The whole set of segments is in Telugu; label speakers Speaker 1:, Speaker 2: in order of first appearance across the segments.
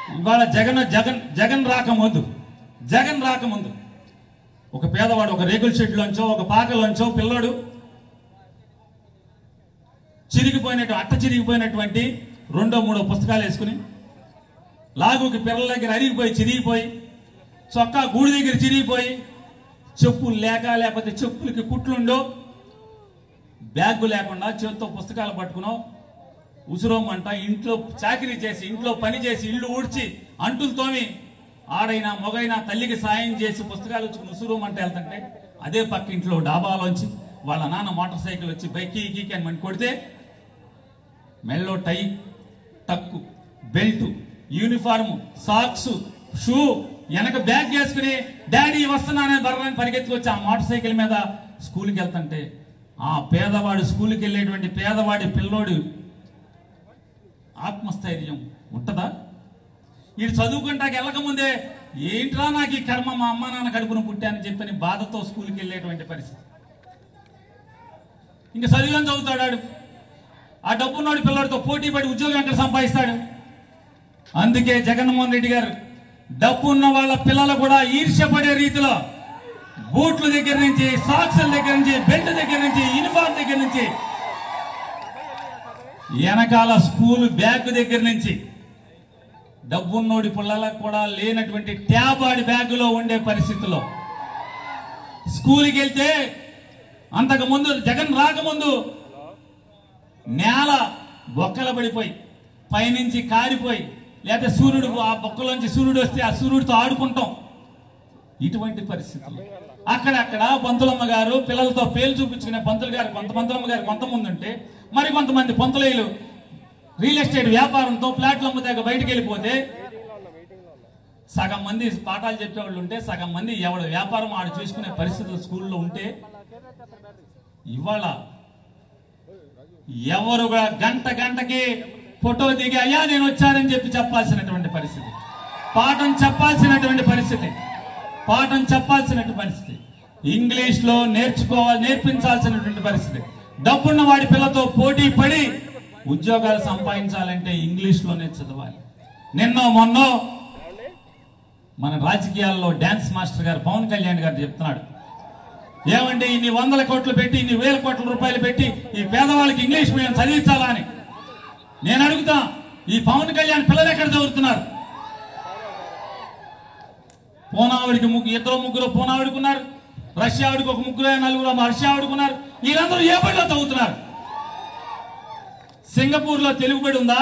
Speaker 1: ఇవాళ జగన్ జగన్ జగన్ రాకముందు జగన్ రాకముందు ఒక పేదవాడు ఒక రేకుల షెడ్లోంచో ఒక పాకలోంచో పిల్లోడు చిరిగిపోయినట్టు అట్ట చిరిగిపోయినటువంటి రెండో మూడో పుస్తకాలు వేసుకుని లాగుకి పిల్లల దగ్గర అరిగిపోయి చిరిగిపోయి చొక్కా గూడి దగ్గర చిరిగిపోయి చెప్పులు లేక లేకపోతే చెప్పులకి కుట్లుండో బ్యాగు లేకుండా చేతితో పుస్తకాలు పట్టుకునో ఉసురోమంట ఇంట్లో చాకరీ చేసి ఇంట్లో పని చేసి ఇల్లు ఊడ్చి అంటులు తోమి ఆడైనా మొగైనా తల్లికి సాయం చేసి పుస్తకాలు వచ్చి ఉసురోమంట వెళ్తుంటే అదే పక్క ఇంట్లో డాబాలోంచి వాళ్ళ నాన్న మోటార్ సైకిల్ వచ్చి బైక్ కీకి అని మని కొడితే మెల్లో tie tuck belt uniform socks shoe వెనక బ్యాగ్ వేసుకుని డాడీ వస్తున్నానని బర్రని పరిగెత్తుకొచ్చి ఆ మోటార్ సైకిల్ మీద స్కూల్కి వెళ్తుంటే ఆ పేదవాడు స్కూల్కి వెళ్ళేటువంటి పేదవాడి పిల్లోడు ఆత్మస్థైర్యం ఉంటదా వీడు చదువుకుంటాకి వెళ్ళకముందే ఏంట్రా నాకు ఈ కర్మ మా అమ్మ నాన్న కడుపున పుట్టానని చెప్పని బాధతో స్కూల్కి వెళ్ళేటువంటి పరిస్థితి ఇంకా చదివాని చదువుతాడు ఆడు. ఆ డబ్బున్నోడి పిల్లడితో పోటీ పడి ఉద్యోగం ఎక్కడ సంపాదిస్తాడు అందుకే జగన్మోహన్ రెడ్డి గారు డబ్బు ఉన్న వాళ్ళ పిల్లలు కూడా ఈర్ష్యపడే రీతిలో బూట్ల దగ్గర నుంచి సాక్సుల దగ్గర నుంచి బెల్ట్ దగ్గర నుంచి యూనిఫామ్ దగ్గర నుంచి వెనకాల స్కూల్ బ్యాగ్ దగ్గర నుంచి డబ్బున్నోడి పిల్లలకు కూడా లేనటువంటి ట్యాబ్ ఆడి బ్యాగులో ఉండే పరిస్థితిలో స్కూల్కి వెళ్తే అంతకు ముందు జగన్ రాకముందు నేల బొక్కల పడిపోయి పైనుంచి కారిపోయి లేకపోతే సూర్యుడు ఆ బొక్కలోంచి సూర్యుడు వస్తే ఆ సూర్యుడితో ఆడుకుంటాం ఇటువంటి పరిస్థితులు అక్కడక్కడ పంతులమ్మ గారు పిల్లలతో పేలు చూపించుకునే పంతులు గారు కొంత పంతులమ్మ గారు కొంతమంది ఉంటే మరి కొంతమంది పంతులేయులు రియల్ ఎస్టేట్ వ్యాపారంతో ప్లాట్లు అమ్ముతాక బయటికి వెళ్ళిపోతే సగం మంది పాఠాలు చెప్పేవాళ్ళు ఉంటే సగం మంది ఎవడు వ్యాపారం ఆడు చూసుకునే పరిస్థితులు స్కూల్లో ఉంటే ఇవాళ ఎవరు కూడా గంట గంటకి ఫోటో దిగి అయ్యా నేను వచ్చానని చెప్పి చెప్పాల్సినటువంటి పరిస్థితి పాఠం చెప్పాల్సినటువంటి పరిస్థితి పాఠం చెప్పాల్సినటువంటి పరిస్థితి ఇంగ్లీష్ లో నేర్చుకోవాలి నేర్పించాల్సినటువంటి పరిస్థితి డబ్బున్న వాడి పిల్లతో పోటీ పడి ఉద్యోగాలు సంపాదించాలంటే ఇంగ్లీష్ లోనే చదవాలి నిన్నో మొన్నో మన రాజకీయాల్లో డాన్స్ మాస్టర్ గారు పవన్ కళ్యాణ్ గారు చెప్తున్నాడు ఏమంటే ఇన్ని వందల కోట్లు పెట్టి ఇన్ని వేల కోట్ల రూపాయలు పెట్టి ఈ పేదవాళ్ళకి ఇంగ్లీష్ మీడియం చదివించాలా అని నేను అడుగుతా ఈ పవన్ కళ్యాణ్ పిల్లలు ఎక్కడ చదువుతున్నారు పూనావిడికి ముగ్గురు ఇద్దరు ముగ్గురు పూనావిడికి ఉన్నారు రష్యావిడికి ఒక ముగ్గురు నలుగురు రష్యావిడికి ఉన్నారు వీళ్ళందరూ ఏ బడిలో చదువుతున్నారు సింగపూర్ లో తెలుగు బడి ఉందా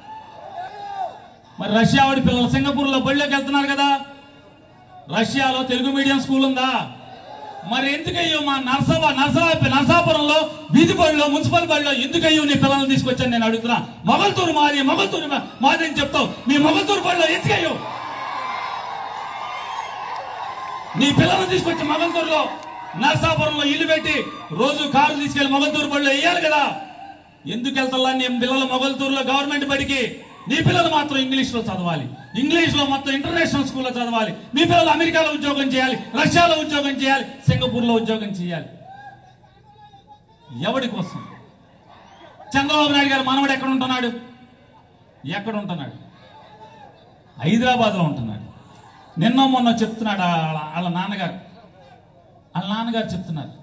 Speaker 1: మరి రష్యావాడి పిల్లలు సింగపూర్ లో బడిలోకి వెళ్తున్నారు కదా రష్యాలో తెలుగు మీడియం స్కూల్ ఉందా మరి ఎందుకయ్యో మా నర్సబా నర్సా నర్సాపురంలో వీధి బడిలో మున్సిపల్ బడిలో ఎందుకయ్యో నీ పిల్లల్ని తీసుకొచ్చాను నేను అడుగుతున్నా మొగల్తూరు మాది మొగల్తూరు మా- మాది అని చెప్తావు మీ మొగల్తూరు బడిలో ఎందుకయ్యో నీ పిల్లల్ని తీసుకొచ్చి మొగల్తూరులో నర్సాపురంలో ఇల్లు పెట్టి రోజు కారు తీసుకెళ్లి మొగల్తూరు బడిలో వేయాలి కదా ఎందుకు వెళ్తా నీ పిల్లలు మొగల్తూరులో గవర్నమెంట్ బడికి నీ పిల్లలు మాత్రం ఇంగ్లీష్ లో చదవాలి ఇంగ్లీష్ లో మొత్తం ఇంటర్నేషనల్ స్కూల్లో చదవాలి మీ పిల్లలు అమెరికాలో ఉద్యోగం చేయాలి రష్యాలో ఉద్యోగం చేయాలి సింగపూర్ లో ఉద్యోగం చేయాలి ఎవడి కోసం చంద్రబాబు నాయుడు గారు మనవడు ఎక్కడ ఉంటున్నాడు ఎక్కడ ఉంటున్నాడు హైదరాబాద్ లో ఉంటున్నాడు నిన్న మొన్న చెప్తున్నాడు వాళ్ళ వాళ్ళ నాన్నగారు వాళ్ళ నాన్నగారు చెప్తున్నారు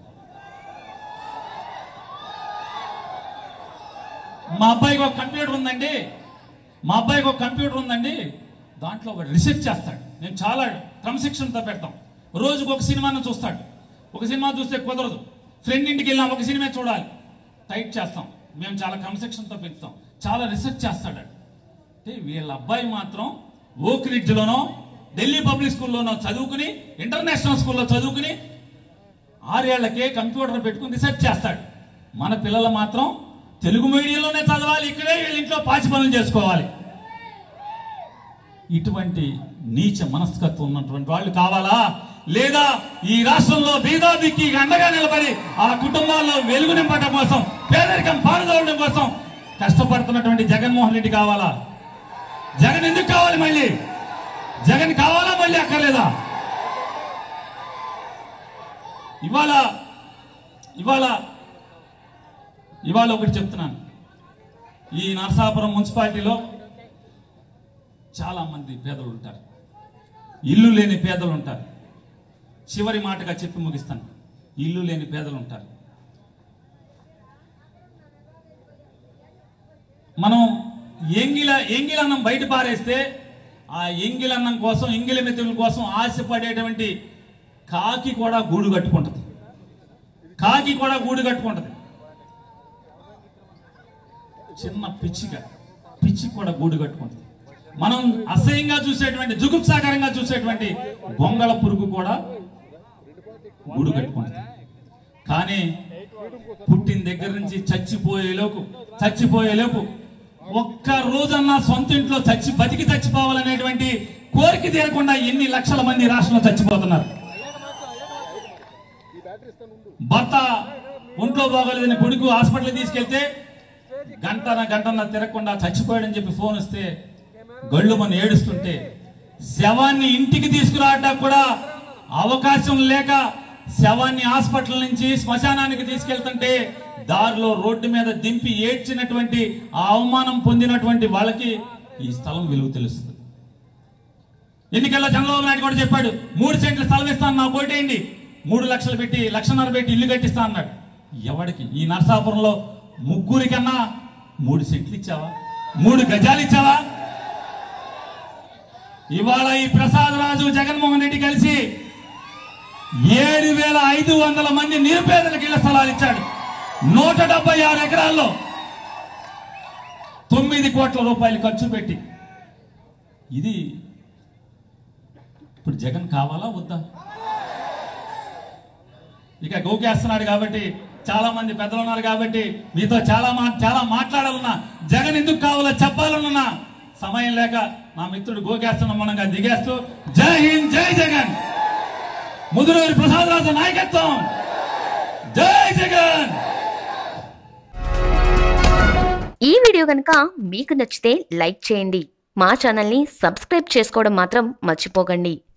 Speaker 1: మా అబ్బాయికి ఒక కంప్యూటర్ ఉందండి మా అబ్బాయికి ఒక కంప్యూటర్ ఉందండి దాంట్లో వాడు రీసెర్చ్ చేస్తాడు నేను చాలా క్రమశిక్షణతో పెడతాం రోజుకు ఒక సినిమాను చూస్తాడు ఒక సినిమా చూస్తే కుదరదు ఫ్రెండ్ ఇంటికి వెళ్ళాం ఒక సినిమా చూడాలి టైట్ చేస్తాం మేము చాలా క్రమశిక్షణతో పెంచుతాం చాలా రీసెర్చ్ చేస్తాడు అంటే వీళ్ళ అబ్బాయి మాత్రం ఓక్ రిడ్జ్లోనో ఢిల్లీ పబ్లిక్ స్కూల్లోనో చదువుకుని ఇంటర్నేషనల్ స్కూల్లో చదువుకుని ఆరేళ్లకే కంప్యూటర్ పెట్టుకుని రీసెర్చ్ చేస్తాడు మన పిల్లలు మాత్రం తెలుగు మీడియంలోనే చదవాలి ఇక్కడే వీళ్ళ ఇంట్లో పాచి పనులు చేసుకోవాలి ఇటువంటి నీచ మనస్తత్వం ఉన్నటువంటి వాళ్ళు కావాలా లేదా ఈ రాష్ట్రంలో బీదాబిక్కి అండగా నిలబడి ఆ కుటుంబాల్లో వెలుగు నింపడం కోసం పేదరికం పారదోలడం కోసం కష్టపడుతున్నటువంటి జగన్మోహన్ రెడ్డి కావాలా జగన్ ఎందుకు కావాలి మళ్ళీ జగన్ కావాలా మళ్ళీ అక్కర్లేదా ఇవాళ ఇవాళ ఇవాళ ఒకటి చెప్తున్నాను ఈ నరసాపురం మున్సిపాలిటీలో చాలా మంది పేదలు ఉంటారు ఇల్లు లేని పేదలు ఉంటారు చివరి మాటగా చెప్పి ముగిస్తాను ఇల్లు లేని పేదలు ఉంటారు మనం ఎంగిల ఎంగిలన్నం బయట పారేస్తే ఆ ఎంగిలన్నం కోసం ఎంగిలి మెతుకుల కోసం ఆశపడేటువంటి కాకి కూడా గూడు కట్టుకుంటది కాకి కూడా గూడు కట్టుకుంటది చిన్న పిచ్చిగా పిచ్చి కూడా గూడు కట్టుకుంటుంది మనం అసహ్యంగా చూసేటువంటి జుగుప్సాకరంగా చూసేటువంటి గొంగళ పురుగు కూడా గూడు కట్టుకుంటుంది కానీ పుట్టిన దగ్గర నుంచి చచ్చిపోయేలోపు చచ్చిపోయేలోపు ఒక్క రోజన్నా సొంత ఇంట్లో చచ్చి బతికి చచ్చిపోవాలనేటువంటి కోరిక తీరకుండా ఎన్ని లక్షల మంది రాష్ట్రంలో చచ్చిపోతున్నారు భర్త ఒంట్లో బాగోలేదని కొడుకు హాస్పిటల్ తీసుకెళ్తే గంటన గంటన తిరగకుండా చచ్చిపోయాడని చెప్పి ఫోన్ వస్తే గళ్ళు మన ఏడుస్తుంటే శవాన్ని ఇంటికి తీసుకురావడానికి కూడా అవకాశం లేక శవాన్ని హాస్పిటల్ నుంచి శ్మశానానికి తీసుకెళ్తుంటే దారిలో రోడ్డు మీద దింపి ఏడ్చినటువంటి ఆ అవమానం పొందినటువంటి వాళ్ళకి ఈ స్థలం విలువ తెలుస్తుంది ఎన్నికల్లో చంద్రబాబు నాయుడు కూడా చెప్పాడు మూడు సెంట్ల స్థలం ఇస్తాను నాకు ఓటేయండి మూడు లక్షలు పెట్టి లక్షన్నర పెట్టి ఇల్లు కట్టిస్తా అన్నాడు ఎవడికి ఈ నరసాపురంలో ముగ్గురి కన్నా మూడు సెంట్లు ఇచ్చావా మూడు గజాలు ఇచ్చావా ఇవాళ ఈ ప్రసాద్ రాజు జగన్మోహన్ రెడ్డి కలిసి ఏడు వేల ఐదు వందల మంది నిరుపేదలకు ఇళ్ల స్థలాలు ఇచ్చాడు నూట డెబ్బై ఆరు ఎకరాల్లో తొమ్మిది కోట్ల రూపాయలు ఖర్చు పెట్టి ఇది ఇప్పుడు జగన్ కావాలా వద్దా ఇక గోకేస్తున్నాడు కాబట్టి చాలా మంది పెద్దలు ఉన్నారు కాబట్టి మీతో చాలా మా చాలా మాట్లాడాలన్నా జగన్ ఎందుకు కావాలో చెప్పాలన్నా సమయం లేక నా మిత్రుడు గోకేస్తున్న మనంగా దిగేస్తూ జై హింద్ జై జగన్ ముదురూరి ప్రసాదరాజు నాయకత్వం జై జగన్
Speaker 2: ఈ వీడియో కనుక మీకు నచ్చితే లైక్ చేయండి మా ఛానల్ని సబ్స్క్రైబ్ చేసుకోవడం మాత్రం మర్చిపోకండి